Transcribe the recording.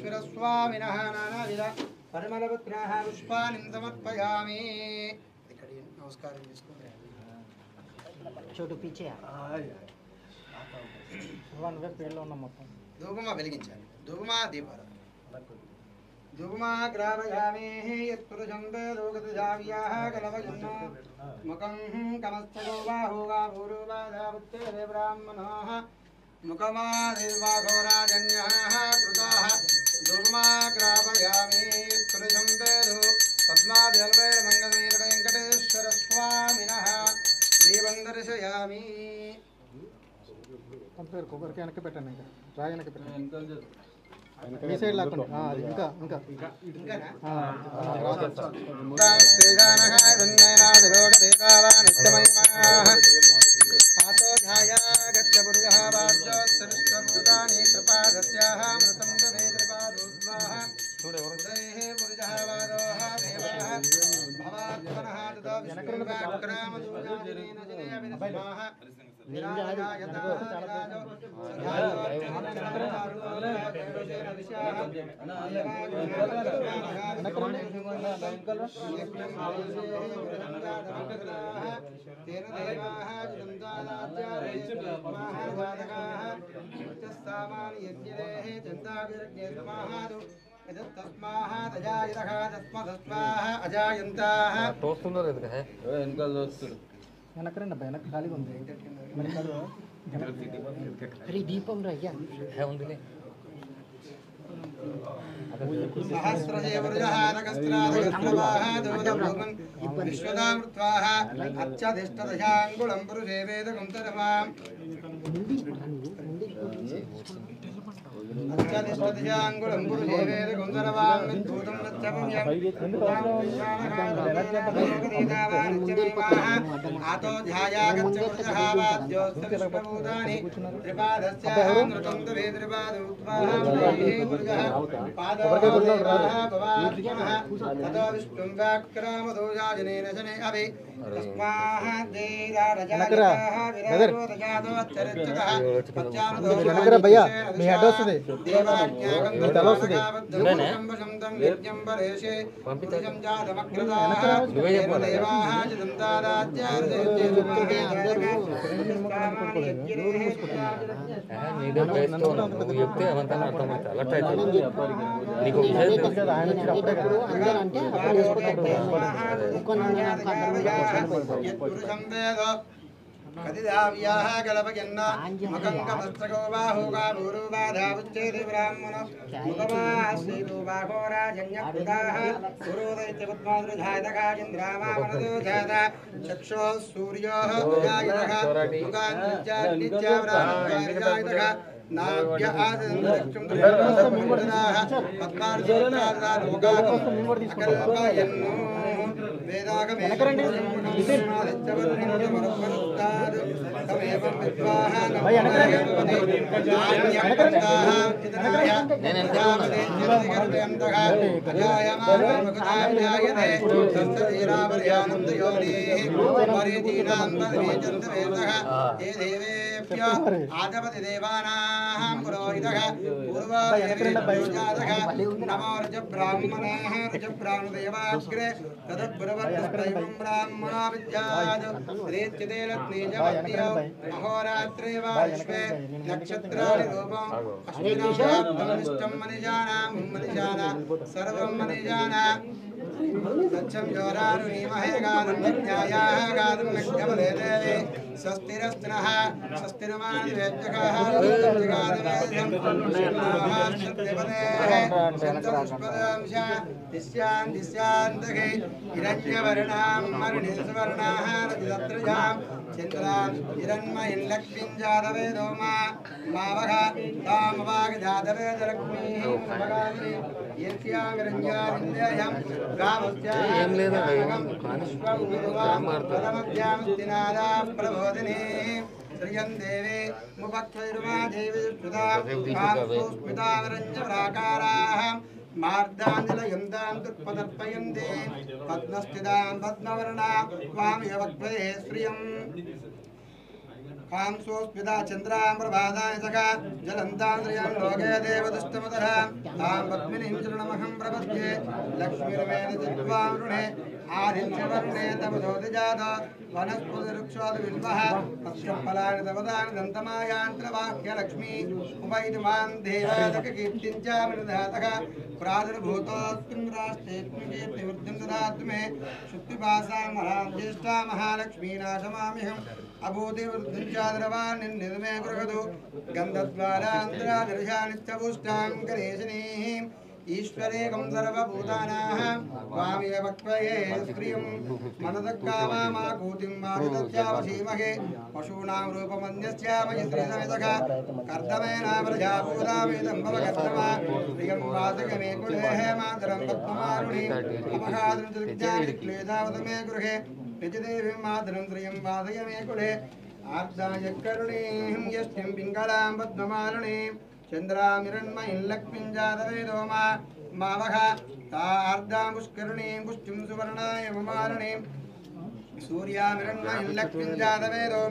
వెంకటేశ్వర స్వామినః నానావిధ పరిమళపత్రాः పుష్పాన్ని సమర్పయామి ఇక్కడ నమస్కారం చేసుకోండి చోటు పీచే వన్ వే పేర్లో ఉన్న మొత్తం ధూపమా వెలిగించాలి ధూపమా దీపాలు ధూపమా గ్రామయామి యత్పురుషం వేదోగతజావ్యాः కలవజన్న ముఖం కమస్తగో బాహో గాభూరో బాధాపుత్రే బ్రాహ్మణోः ముఖమాదిర్వాఘోరాజన్యः కృతాः ధూపమా గ్రామయామి యత్పురుషం వేదో పద్మాదిర్వేణమంగళమీర వెంకటేశ్వర స్వామినः దీపం దర్శయామి కంపేర్ కొబ్బరికి వెనక్కి పెట్టండి ఇంకా రాయి వెనక్కి పెట్టండి మీ సైడ్ లాక్కండి ఆ, అది ఇంకా ఇంకా ఇంకానా ఆ, అజాయంతాః వెనక్కి రండి అబ్బాయి వెనక్కి ఖాళీగా ఉంది అరే దీపం రయ్యా విశ్వదామృత్వాహ అత్యధిష్టదశాంగుళం పురుషే వేదకం తరమాం అత్యధిష్టదశాంగుళం పురుషే వేదకం తరమాం విద్భూతం నచ్చపమ్యం ఆతో ధ్యాయాగచ్చ పురుషः వాద్యోస్తవిష్ణభూతాని త్రిపాదస్యామృతం తవే త్రిపాదోద్వాహం పురుషः పాదోదేవాः భవాత్మనः తతో విష్ణుం వ్యాక్రామదోషాజనేన శనే అభి వెనకరా భయ్యా, మీ head వస్తది. మీ తల వస్తది. నువ్వు చెప్తే అవంతా అర్థమవుతుంది అలర్ట్ అవుతుంది నీకు విషయం తెలుసు కదా ఆయన వచ్చిన అప్పుడే కదా అంటే అప్పుడు వేసుకున్నప్పుడు కదిదావ్యాः కలపయన్న మకంకమస్తకో బాహో గాభూరో బాధావుచ్చేది బ్రాహ్మణ ముఖమాశ్రీతో బాహో రాజన్యకృతాः పురోదైత్య పద్మాదృధాయతకాచింద్రామామనదో జాత చక్షో సూర్యోः ఉజాయతः ముఖాన్నిత్యావ్రాజాయతः నాభ్య ఆదక్షం పద్మార్జోకాదోగాకల్పయన్నో వేదాగమే ఆదపతి దేవానాం పురోహితః పూర్వాదేవీజాతః నమో రజ బ్రాహ్మణాః రజ బ్రాహ్మణదేవాగ్రే తదబ్రవర్తస్తైవం బ్రాహ్మణా విద్యాద్ శ్రీచ్యతే లక్ష్మీజవత్యో అహోరాత్రే వా విశ్వే నక్షత్రాణి రూపం అశ్వినాం మనిజానాం మనిజానా సర్వం మనిజానా సత్యం యోరారుణీమహే గానం న్యాయాः గానం నక్షమలే దేవే స్వస్తిరస్తినः స్వస్తిరమాదివేద్యకాः సత్యపదేః దిశ్యాన్ దిశ్యాంతకే హిరణ్యవర్ణాం మరుణిస్వర్ణాः రజతత్రజాం చంద్రాన్ హిరణ్మయిన్ లక్ష్మీం జాతవేదో మా మావహ తామవాగ జాతవేదలక్ష్మీः భగామి ఈర్ష్యామిరంజామిందేయం ఏం లేదా గామస్యామధ్యామస్తినాదా ప్రబోధిని శ్రియం దేవే ముపక్షైర్మా దేవి స్మితావరంజరాకారాः మార్దాంజలయంతాం దుఃపదర్పయంతే పద్మస్థితాం పద్మవర్ణా వామియవక్వే శ్రియం हांसोऽस्मिता चन्द्रां प्रभादाय सखा जलन्तान्द्रियं लोके देवदुष्टमतः तां पद्मिनीं चरणमहं प्रपद्ये लक्ष्मीर्मेण चित्वां ऋणे आदित्यवर्णे तपदोदिजात वनस्पतिरुक्षोदिविल्वः पक्षफलानि तवदानि दन्तमायान्त्रवाक्यलक्ष्मी उपैतमान् देवादककीर्तिं च मृधातः प्रादुर्भूतोऽस्मिन् राष्ट्रेऽस्मिन् कीर्तिवृद्धिं ददातु मे शुद्धिपासां महां ज्येष्ठा महालक्ष्मी नाशमाम्यहम् अभूतिवृद्धिं च द्रवान् निर्मे गृहतु गन्धद्वारान्तरादर्शानित्यपुष्टां गणेशिनीः ईश्वरेकं सर्वभूतानाः वामे वक्वये स्त्रियं मनदग्गामाकूतिं मारुदस्यावशीमहे पशूनां रूपमन्यस्यामयि श्रीसमितः कर्दमेन प्रजापूतावेदं भवकर्तमा प्रियं वासकमे कुलेः मातरं पद्ममारुणि अपघातृजानिक्लेदावत मे गृहे निजदेवीं मातरं श्रियं वासय मे कुले आर्दाय करुणीं यष्टिं पिङ्गलां पद्ममारुणीं चन्द्रामिरण्मयीं लक्ष्मीं जातवेदो मा मावः तार्दां पुष्करुणीं पुष्टिं सुवर्णाय ममारुणीं सूर्यामिरण्मयीं लक्ष्मीं जातवेदो